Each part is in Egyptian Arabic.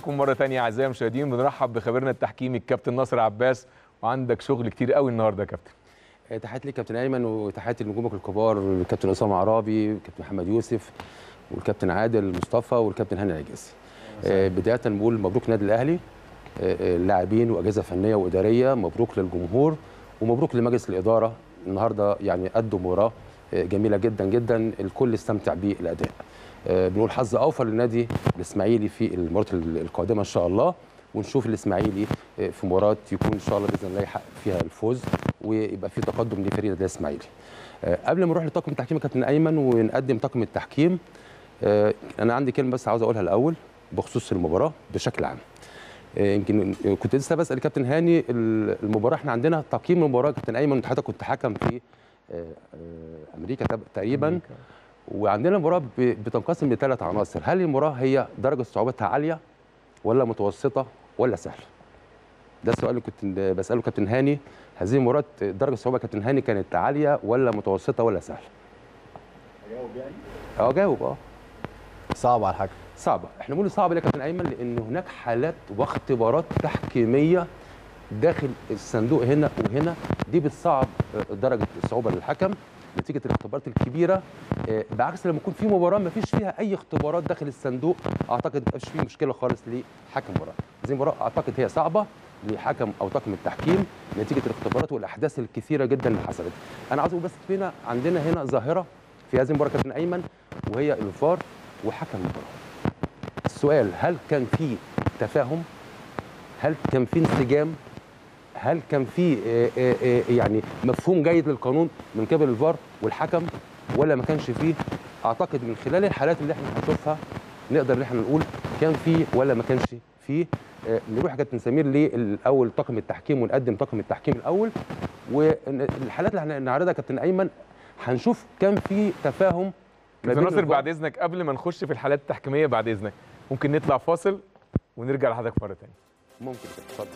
بكم مره ثانيه اعزائي المشاهدين بنرحب بخبيرنا التحكيمي الكابتن ناصر عباس وعندك شغل كتير قوي النهارده يا كابتن تحياتي ليك كابتن ايمن وتحياتي لنجومك الكبار الكابتن اسامه عرابي والكابتن محمد يوسف والكابتن عادل مصطفى والكابتن هاني عجاز آه، بدايه نقول مبروك نادي الاهلي آه، آه، اللاعبين واجهزه فنيه واداريه مبروك للجمهور ومبروك لمجلس الاداره النهارده يعني قدوا مباراه آه، جميله جدا جدا الكل استمتع بالاداء آه، بنقول حظ اوفر للنادي الاسماعيلي في المباراه القادمه ان شاء الله ونشوف الاسماعيلي آه، في مباراه يكون ان شاء الله باذن الله يحقق فيها الفوز ويبقى في تقدم لفريق النادي الاسماعيلي آه، قبل ما نروح لطاقم التحكيم يا كابتن ايمن ونقدم طاقم التحكيم آه، انا عندي كلمه بس عاوز اقولها الاول بخصوص المباراه بشكل عام آه، يمكن كنت لسه بسال كابتن هاني المباراه احنا عندنا تقييم المباراه كابتن ايمن حضرتك كنت حكم في آه، آه، امريكا تب- تقريبا وعندنا المباراه ب- بتنقسم لثلاث عناصر هل المباراه هي درجه صعوبتها عاليه ولا متوسطه ولا سهله ده السؤال اللي كنت بساله كابتن هاني هذه المباراه درجه الصعوبه كابتن هاني كانت عاليه ولا متوسطه ولا سهله اجاوب يعني اه جاوب اه صعب على الحكم صعبه احنا بنقول صعبه ليه يا كابتن ايمن لان هناك حالات واختبارات تحكيميه داخل الصندوق هنا وهنا دي بتصعب آه، درجه الصعوبه للحكم نتيجه الاختبارات الكبيره آه، بعكس لما يكون في مباراه ما فيش فيها اي اختبارات داخل الصندوق اعتقد ما بيبقاش فيه مشكله خالص لحكم المباراه هذه المباراه اعتقد هي صعبه لحكم او طاقم التحكيم نتيجه الاختبارات والاحداث الكثيره جدا اللي حصلت انا عاوز اقول بس فينا عندنا هنا ظاهره في هذه المباراه كابتن ايمن وهي الفار وحكم المباراه السؤال هل كان في تفاهم هل كان في انسجام هل كان في آه، آه، آه، يعني مفهوم جيد للقانون من قبل الفار والحكم ولا ما كانش فيه اعتقد من خلال الحالات اللي احنا هنشوفها نقدر ان احنا نقول كان فيه ولا ما كانش فيه آه، نروح يا كابتن سمير للاول طاقم التحكيم ونقدم طاقم التحكيم الاول والحالات اللي هنعرضها يا كابتن ايمن هنشوف كان في تفاهم ما كابتن بين ناصر الفار- بعد اذنك قبل ما نخش في الحالات التحكيميه بعد اذنك ممكن نطلع فاصل ونرجع لحضرتك مره ثانيه ممكن كده اتفضل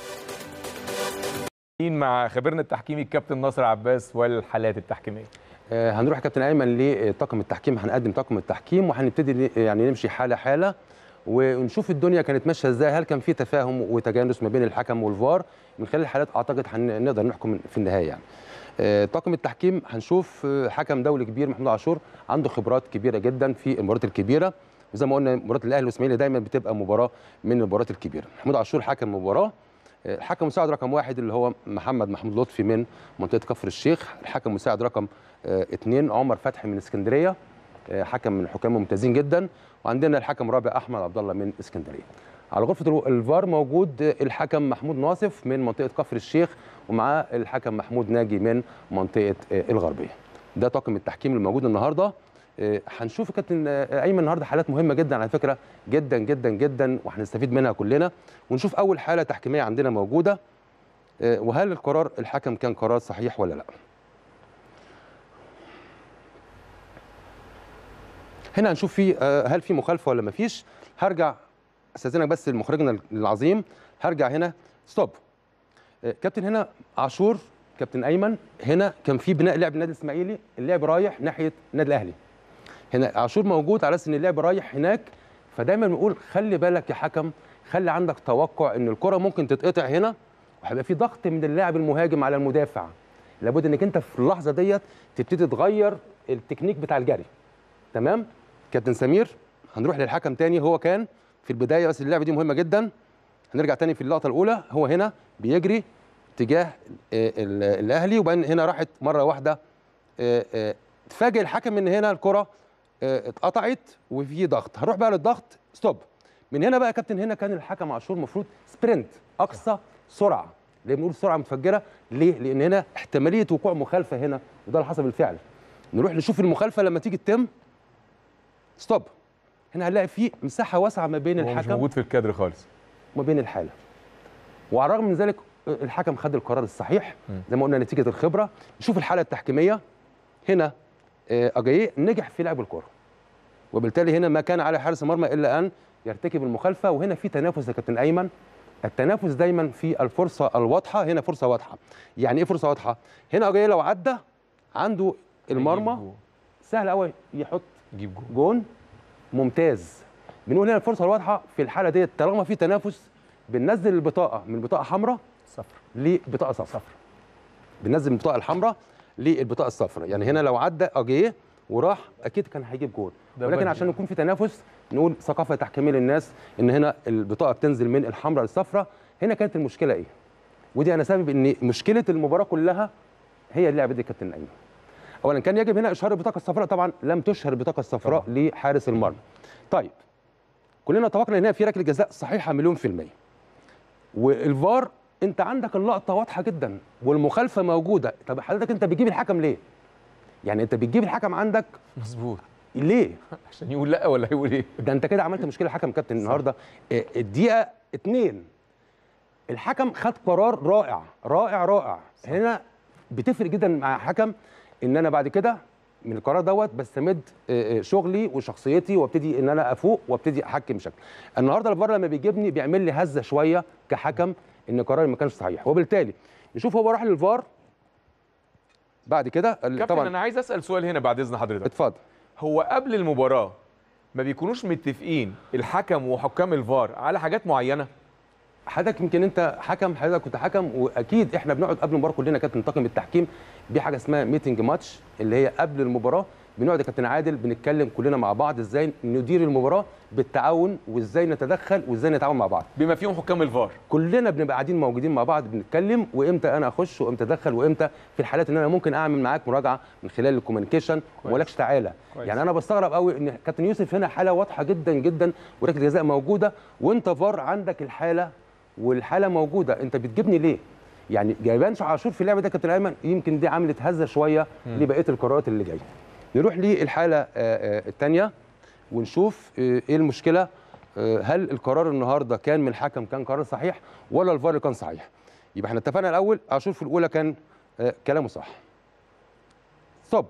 مع خبيرنا التحكيمي الكابتن ناصر عباس والحالات التحكيميه آه، هنروح يا كابتن ايمن لطاقم التحكيم هنقدم طاقم التحكيم وهنبتدي ن- يعني نمشي حاله حاله ونشوف الدنيا كانت ماشيه ازاي هل كان في تفاهم وتجانس ما بين الحكم والفار من خلال الحالات اعتقد هنقدر نحكم في النهايه يعني آه، طاقم التحكيم هنشوف آه، حكم دولي كبير محمود عاشور عنده خبرات كبيره جدا في المباريات الكبيره وزي ما قلنا مباراه الاهلي والاسماعيلي دايما بتبقى مباراه من المباريات الكبيره محمود عاشور حكم مباراه آه، الحكم مساعد رقم واحد اللي هو محمد محمود لطفي من منطقه كفر الشيخ الحكم مساعد رقم آه، اثنين عمر فتحي من اسكندريه آه، حكم من الحكام الممتازين جدا وعندنا الحكم الرابع احمد عبد الله من اسكندريه على غرفه الو- الفار موجود آه، الحكم محمود ناصف من منطقه كفر الشيخ ومعاه الحكم محمود ناجي من منطقه آه، الغربيه ده طاقم التحكيم الموجود النهارده آه، هنشوف يا كابتن آه، ايمن النهارده حالات مهمه جدا على فكره جدا جدا جدا وهنستفيد منها كلنا ونشوف اول حاله تحكيميه عندنا موجوده آه، وهل القرار الحكم كان قرار صحيح ولا لا هنا هنشوف في آه، هل في مخالفه ولا ما فيش هرجع استاذنك بس لمخرجنا العظيم هرجع هنا ستوب آه، كابتن هنا عاشور كابتن ايمن هنا كان في بناء لعب النادي الاسماعيلي اللعب رايح ناحيه النادي الاهلي هنا عاشور موجود على اساس ان اللعب رايح هناك فدايما بنقول خلي بالك يا حكم خلي عندك توقع ان الكره ممكن تتقطع هنا وهيبقى في ضغط من اللاعب المهاجم على المدافع لابد انك انت في اللحظه ديت تبتدي تغير التكنيك بتاع الجري تمام كابتن سمير هنروح للحكم تاني هو كان في البدايه بس اللعبه دي مهمه جدا هنرجع تاني في اللقطه الاولى هو هنا بيجري تجاه آه، ال- الاهلي وبعدين هنا راحت مره واحده آه، آه، اتفاجئ الحكم ان هنا الكره آه، اتقطعت وفي ضغط هنروح بقى للضغط ستوب من هنا بقى يا كابتن هنا كان الحكم عاشور المفروض سبرنت اقصى سرعه ليه بنقول سرعه متفجره ليه لان هنا احتماليه وقوع مخالفه هنا وده اللي حصل بالفعل نروح نشوف المخالفه لما تيجي تتم ستوب هنا هنلاقي في مساحه واسعه ما بين هو مش الحكم موجود في الكادر خالص وما بين الحاله وعلى الرغم من ذلك الحكم خد القرار الصحيح زي ما قلنا نتيجه الخبره نشوف الحاله التحكيميه هنا آه، اجاييه نجح في لعب الكره وبالتالي هنا ما كان على حارس المرمى الا ان يرتكب المخالفه وهنا في تنافس يا كابتن ايمن التنافس دايما في الفرصه الواضحه هنا فرصه واضحه يعني ايه فرصه واضحه هنا اجاييه لو عدى عنده المرمى هيجيب جول. سهل قوي يحط يجيب جول جون ممتاز بنقول هنا الفرصه الواضحه في الحاله ديت طالما في تنافس بننزل البطاقه من بطاقه حمراء صفر لبطاقه صفراء بننزل من البطاقه الحمراء للبطاقه الصفراء يعني هنا لو عدى اجيه وراح اكيد كان هيجيب جول ده ولكن بدري. عشان يكون في تنافس نقول ثقافه تحكيميه للناس ان هنا البطاقه بتنزل من الحمراء للصفراء هنا كانت المشكله ايه ودي انا سبب ان مشكله المباراه كلها هي اللعبه دي كابتن ايمن اولا كان يجب هنا اشهار البطاقه الصفراء طبعا لم تشهر البطاقه الصفراء لحارس المرمى طيب كلنا اتفقنا ان هي في ركله جزاء صحيحه مليون في الميه والفار انت عندك اللقطه واضحه جدا والمخالفه موجوده طب حضرتك انت بتجيب الحكم ليه يعني انت بتجيب الحكم عندك مظبوط ليه عشان يقول لا ولا يقول ايه ده انت كده عملت مشكله حكم كابتن النهارده اه، الدقيقه اتنين الحكم خد قرار رائع رائع رائع هنا بتفرق جدا مع حكم ان انا بعد كده من القرار دوت بستمد اه، اه، شغلي وشخصيتي وابتدي ان انا افوق وابتدي احكم بشكل النهارده الفار لما بيجيبني بيعمل لي هزه شويه كحكم ان قراري ما كانش صحيح وبالتالي نشوف هو راح للفار بعد كده كابتن طبعا انا عايز اسال سؤال هنا بعد اذن حضرتك اتفضل هو قبل المباراه ما بيكونوش متفقين الحكم وحكام الفار على حاجات معينه حضرتك يمكن انت حكم حضرتك كنت حكم واكيد احنا بنقعد قبل المباراه كلنا كابتن طاقم التحكيم دي حاجه اسمها ميتنج ماتش اللي هي قبل المباراه بنقعد يا كابتن عادل بنتكلم كلنا مع بعض ازاي ندير المباراه بالتعاون وازاي نتدخل وازاي نتعاون مع بعض بما فيهم حكام الفار كلنا بنبقى قاعدين موجودين مع بعض بنتكلم وامتى انا اخش وامتى ادخل وامتى في الحالات ان انا ممكن اعمل معاك مراجعه من خلال الكوميونيكيشن ولكش تعالى كويس. يعني انا بستغرب قوي ان كابتن يوسف هنا حاله واضحه جدا جدا وركله جزاء موجوده وانت فار عندك الحاله والحاله موجوده انت بتجيبني ليه يعني جايبان عاشور في اللعبه ده كابتن ايمن يمكن دي عملت هزه شويه لبقيه القرارات اللي جايه نروح للحاله الثانيه ونشوف آه، ايه المشكله آه، هل القرار النهارده كان من الحكم كان قرار صحيح ولا الفار اللي كان صحيح يبقى احنا اتفقنا الاول عاشور في الاولى كان آه، كلامه صح صب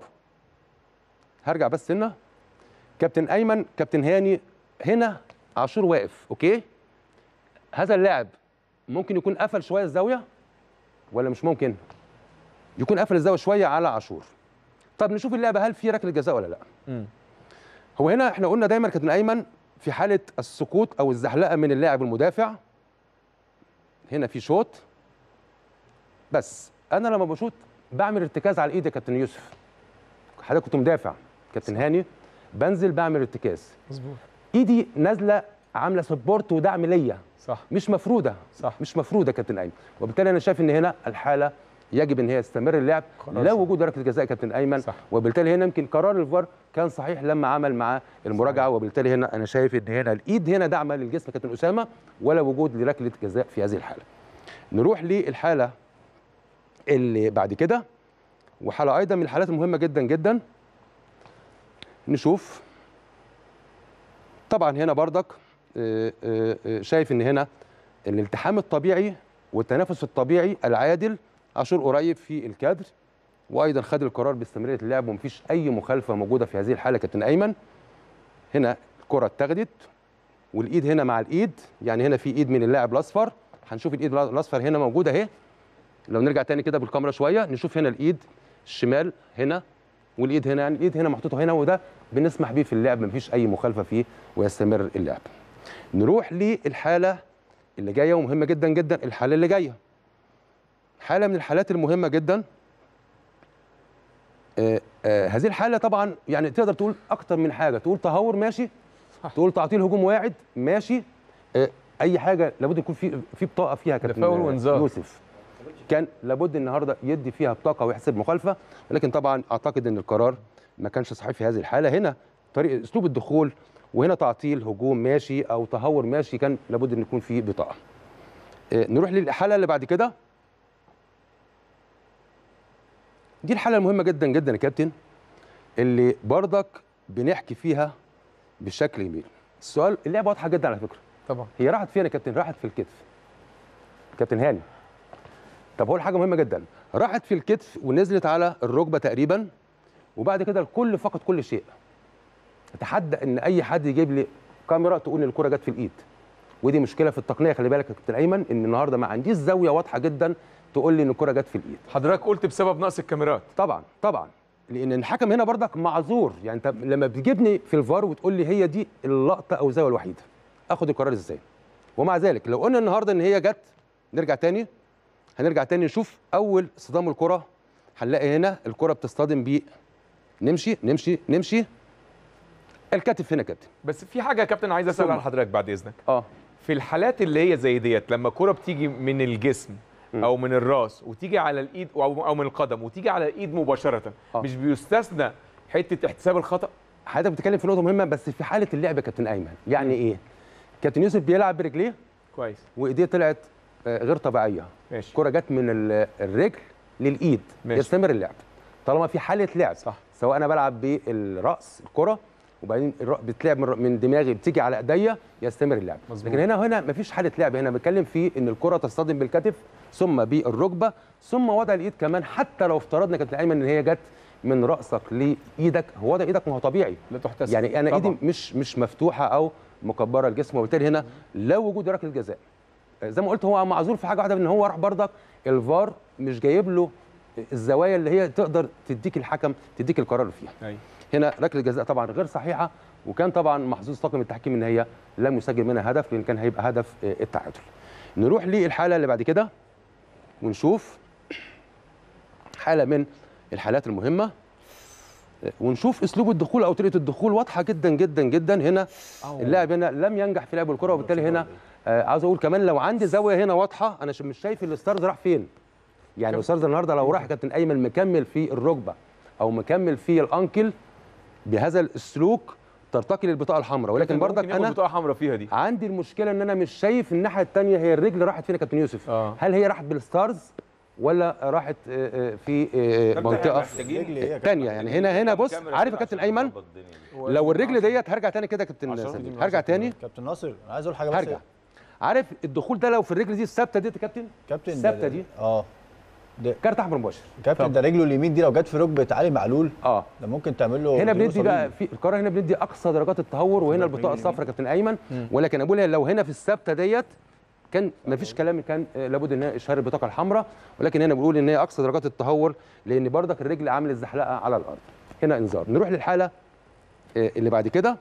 هرجع بس هنا كابتن ايمن كابتن هاني هنا عاشور واقف اوكي هذا اللاعب ممكن يكون قفل شويه الزاويه ولا مش ممكن يكون قفل الزاويه شويه على عاشور طب نشوف اللعبه هل في ركله جزاء ولا لا مم. هو هنا احنا قلنا دايما كابتن ايمن في حاله السقوط او الزحلقه من اللاعب المدافع هنا في شوط بس انا لما بشوط بعمل ارتكاز على الايد يا كابتن يوسف حضرتك كنت مدافع كابتن هاني بنزل بعمل ارتكاز مظبوط ايدي نازله عامله سبورت ودعم ليا صح مش مفروده صح. مش مفروده كابتن ايمن وبالتالي انا شايف ان هنا الحاله يجب ان هي تستمر اللعب قرار لا صح. وجود ركله جزاء كابتن ايمن صح. وبالتالي هنا يمكن قرار الفار كان صحيح لما عمل مع المراجعه وبالتالي هنا انا شايف ان هنا الايد هنا داعمه للجسم كابتن اسامه ولا وجود لركله جزاء في هذه الحاله نروح للحاله اللي بعد كده وحاله ايضا من الحالات المهمه جدا جدا نشوف طبعا هنا بردك آه، آه، آه، شايف ان هنا الالتحام الطبيعي والتنافس الطبيعي العادل عاشور قريب في الكادر وايضا خد القرار باستمراريه اللعب ومفيش اي مخالفه موجوده في هذه الحاله كابتن ايمن هنا الكره اتاخدت والايد هنا مع الايد يعني هنا في ايد من اللاعب الاصفر هنشوف الايد الاصفر هنا موجوده اهي لو نرجع تاني كده بالكاميرا شويه نشوف هنا الايد الشمال هنا والايد هنا يعني الايد هنا محطوطه هنا وده بنسمح بيه في اللعب مفيش اي مخالفه فيه ويستمر اللعب نروح للحاله اللي جايه ومهمه جدا جدا الحاله اللي جايه حاله من الحالات المهمه جدا آه آه هذه الحاله طبعا يعني تقدر تقول اكتر من حاجه تقول تهور ماشي صح. تقول تعطيل هجوم واعد ماشي آه اي حاجه لابد يكون في في بطاقه فيها كابتن فاول وانذار. يوسف كان لابد النهارده يدي فيها بطاقه ويحسب مخالفه ولكن طبعا اعتقد ان القرار ما كانش صحيح في هذه الحاله هنا طريق اسلوب الدخول وهنا تعطيل هجوم ماشي او تهور ماشي كان لابد ان يكون في بطاقه آه، نروح للحاله اللي بعد كده دي الحاله المهمه جدا جدا يا كابتن اللي برضك بنحكي فيها بشكل جميل السؤال اللعبه واضحه جدا على فكره طبعا هي راحت فين يا كابتن راحت في الكتف كابتن هاني طب هو حاجه مهمه جدا راحت في الكتف ونزلت على الركبه تقريبا وبعد كده الكل فقد كل شيء اتحدى ان اي حد يجيب لي كاميرا تقول ان الكره جت في الايد ودي مشكله في التقنيه خلي بالك يا كابتن ايمن ان النهارده ما عنديش زاويه واضحه جدا تقول لي ان الكره جت في الايد حضرتك قلت بسبب نقص الكاميرات طبعا طبعا لان الحكم هنا برضك معذور يعني انت لما بتجيبني في الفار وتقول لي هي دي اللقطه او الزاويه الوحيده اخد القرار ازاي ومع ذلك لو قلنا النهارده ان هي جت نرجع تاني هنرجع تاني نشوف اول صدام الكره هنلاقي هنا الكره بتصطدم ب نمشي نمشي نمشي الكتف هنا كابتن بس في حاجه يا كابتن عايز اسال ثم. على حضرتك بعد اذنك اه في الحالات اللي هي زي ديت لما كرة بتيجي من الجسم م. او من الراس وتيجي على الايد او أو من القدم وتيجي على الايد مباشره آه. مش بيستثنى حته احتساب الخطا حضرتك بتتكلم في نقطه مهمه بس في حاله اللعب يا كابتن ايمن يعني ايه كابتن يوسف بيلعب برجليه كويس وايديه طلعت آه، غير طبيعيه ماشي الكره جت من ال- الرجل للايد ماشي. يستمر اللعب طالما في حاله لعب صح. سواء انا بلعب بالراس الكره وبعدين الر- بتلعب من, من دماغي بتيجي على ايديا يستمر اللعب مظبوط. لكن هنا هنا مفيش حاله لعب هنا بتكلم في ان الكره تصطدم بالكتف ثم بالركبه ثم وضع الايد كمان حتى لو افترضنا كابتن ايمن ان هي جت من راسك لايدك هو وضع ايدك ما هو طبيعي لا تحتسب يعني انا طبعاً. ايدي مش مش مفتوحه او مكبره الجسم وبالتالي هنا لا وجود ركله جزاء زي ما قلت هو معذور في حاجه واحده ان هو راح برضك الفار مش جايب له الزوايا اللي هي تقدر تديك الحكم تديك القرار فيها أيوة. هنا ركله جزاء طبعا غير صحيحه وكان طبعا محظوظ طاقم التحكيم ان هي لم يسجل منها هدف لان كان هيبقى هدف آه، التعادل نروح للحاله اللي بعد كده ونشوف حاله من الحالات المهمه آه، ونشوف اسلوب الدخول او طريقه الدخول واضحه جدا جدا جدا هنا اللاعب هنا لم ينجح في لعب الكره وبالتالي هنا آه عاوز اقول كمان لو عندي زاويه هنا واضحه انا ش- مش شايف الستارز راح فين يعني الاستاذ النهارده لو راح كابتن ايمن مكمل في الركبه او مكمل في الانكل بهذا السلوك ترتقي للبطاقه الحمراء ولكن برضك ممكن ياخد انا بطاقه حمراء فيها دي عندي المشكله ان انا مش شايف الناحيه الثانيه هي الرجل راحت فين يا كابتن يوسف آه. هل هي راحت بالستارز ولا راحت آه، آه، في آه، منطقه ثانيه يعني هنا هنا بص عارف يا كابتن ايمن لو الرجل ديت هرجع تاني كده يا كابتن عشرة سمير دي هرجع تاني كابتن ناصر انا عايز اقول حاجه بس هرجع عارف الدخول ده لو في الرجل دي الثابته ديت يا كابتن كابتن ده- الثابته دي اه ده كارت احمر مباشر كابتن ده رجله اليمين دي لو جت في ركبه علي معلول اه ده ممكن تعمل له هنا ضربة بندي بقى صليبي. في القرار هنا بندي اقصى درجات التهور وهنا البطاقه الصفراء يا كابتن ايمن ولكن اقول لو هنا في الثابته ديت كان ما فيش كلام كان آه، لابد ان هي اشهار البطاقه الحمراء ولكن هنا بنقول ان هي اقصى درجات التهور لان بردك الرجل عامل الزحلقه على الارض هنا انذار نروح للحاله آه، اللي بعد كده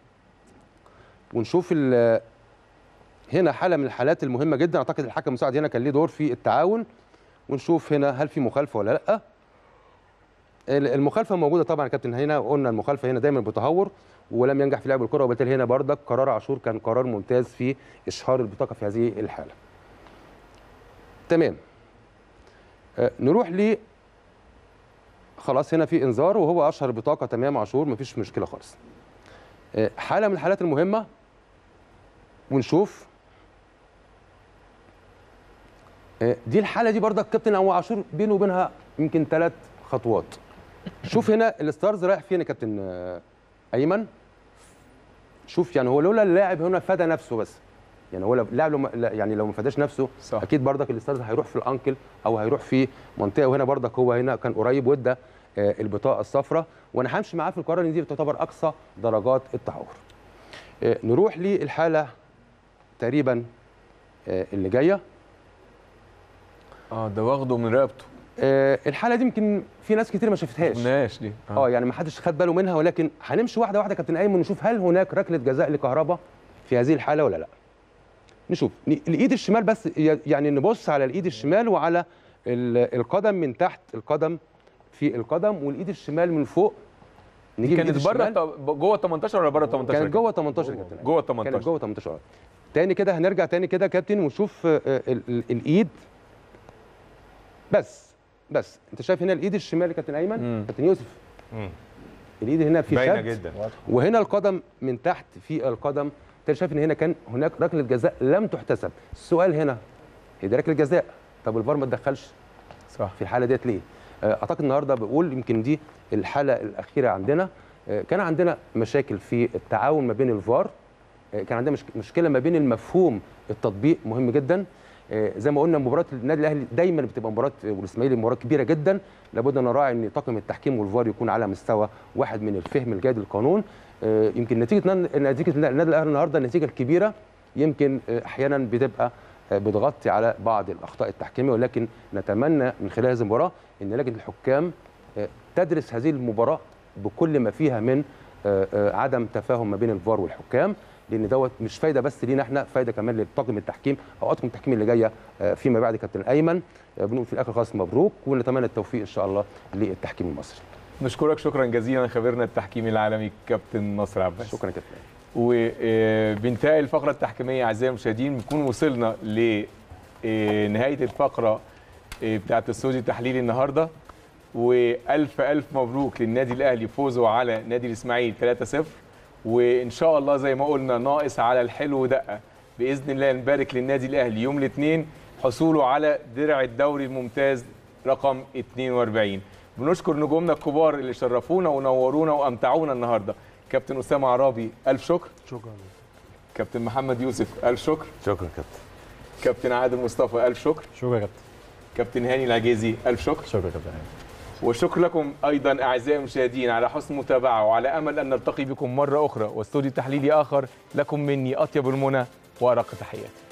ونشوف ال- هنا حاله من الحالات المهمه جدا اعتقد الحكم المساعد هنا كان ليه دور في التعاون ونشوف هنا هل في مخالفه ولا لا ال- المخالفه موجوده طبعا يا كابتن هنا قلنا المخالفه هنا دايما بتهور ولم ينجح في لعب الكره وبالتالي هنا بردك قرار عاشور كان قرار ممتاز في اشهار البطاقه في هذه الحاله تمام آه، نروح ل خلاص هنا في انذار وهو اشهر البطاقه تمام عاشور مفيش مشكله خالص آه، حاله من الحالات المهمه ونشوف آه، دي الحاله دي برضك كابتن او عاشور بينه وبينها يمكن ثلاث خطوات شوف هنا الستارز رايح فين يا كابتن آه، ايمن شوف يعني هو لولا اللاعب هنا فدى نفسه بس يعني هو لو اللاعب لو ما- لا، يعني لو ما فداش نفسه صح. اكيد برضك الستارز هيروح في الانكل او هيروح في منطقه وهنا برضك هو هنا كان قريب وادى آه، البطاقه الصفراء وانا همشي معاه في القرار ان دي تعتبر اقصى درجات التهور آه، نروح للحاله تقريبا آه، اللي جايه اه ده واخده من رقبته آه، الحاله دي يمكن في ناس كتير ما شافتهاش شفناش دي اه يعني ما حدش خد باله منها ولكن هنمشي واحده واحده يا كابتن ايمن نشوف هل هناك ركله جزاء لكهربا في هذه الحاله ولا لا نشوف ن- الايد الشمال بس ي- يعني نبص على الايد الشمال وعلى ال- القدم من تحت القدم في القدم والايد الشمال من فوق نجيب الإيد كانت بره الشمال. الت- جوه ال 18 ولا بره ال 18 كانت جوه 18 يا كابتن أيمن. جوه ال كانت 18 جوه 18 تاني كده هنرجع تاني كده يا كابتن ونشوف آه، آه، ال- ال- الايد بس بس انت شايف هنا الايد الشمال يا كابتن ايمن مم. كابتن يوسف مم. الايد هنا في باينه شد جدا وهنا القدم من تحت في القدم انت شايف ان هنا كان هناك ركله جزاء لم تحتسب السؤال هنا هي دي ركله جزاء طب الفار ما تدخلش صح في الحاله ديت ليه آه، اعتقد النهارده بقول يمكن دي الحاله الاخيره عندنا آه، كان عندنا مشاكل في التعاون ما بين الفار آه، كان عندنا مش- مشكله ما بين المفهوم التطبيق مهم جدا آه، زي ما قلنا مباراه النادي الاهلي دايما بتبقى مباراه والاسماعيلي مباراه كبيره جدا لابد ان نراعي ان طاقم التحكيم والفار يكون على مستوى واحد من الفهم الجيد للقانون آه، يمكن نتيجه نن- نتيجه النادي الاهلي النهارده النتيجه الكبيره يمكن آه، احيانا بتبقى آه، بتغطي على بعض الاخطاء التحكيميه ولكن نتمنى من خلال هذه المباراه ان لجنه الحكام آه، تدرس هذه المباراه بكل ما فيها من آه، آه، عدم تفاهم ما بين الفار والحكام لان دوت مش فايده بس لينا احنا فايده كمان لطاقم التحكيم او اطقم التحكيم اللي جايه آه، فيما بعد كابتن ايمن آه، بنقول في الاخر خالص مبروك ونتمنى التوفيق ان شاء الله للتحكيم المصري نشكرك شكرا جزيلا خبيرنا التحكيمي العالمي كابتن نصر عباس شكرا يا كابتن وبانتهاء الفقرة التحكيمية أعزائي المشاهدين بنكون وصلنا لنهاية الفقرة آه، بتاعت الاستوديو التحليلي النهاردة وألف ألف مبروك للنادي الأهلي فوزه على نادي الإسماعيلي 3-0 وإن شاء الله زي ما قلنا ناقص على الحلو دقة بإذن الله نبارك للنادي الأهلي يوم الاثنين حصوله على درع الدوري الممتاز رقم 42 بنشكر نجومنا الكبار اللي شرفونا ونورونا وامتعونا النهارده كابتن اسامه عرابي الف شكر شكرا كابتن محمد يوسف الف شكر شكرا كابتن كابتن عادل مصطفى الف شكر شكرا يا كابتن كابتن هاني العجيزي الف شكر شكرا يا كابتن والشكر لكم ايضا اعزائي المشاهدين على حسن المتابعه وعلى امل ان نلتقي بكم مره اخرى واستوديو تحليلي اخر لكم مني اطيب المنى وارق تحياتي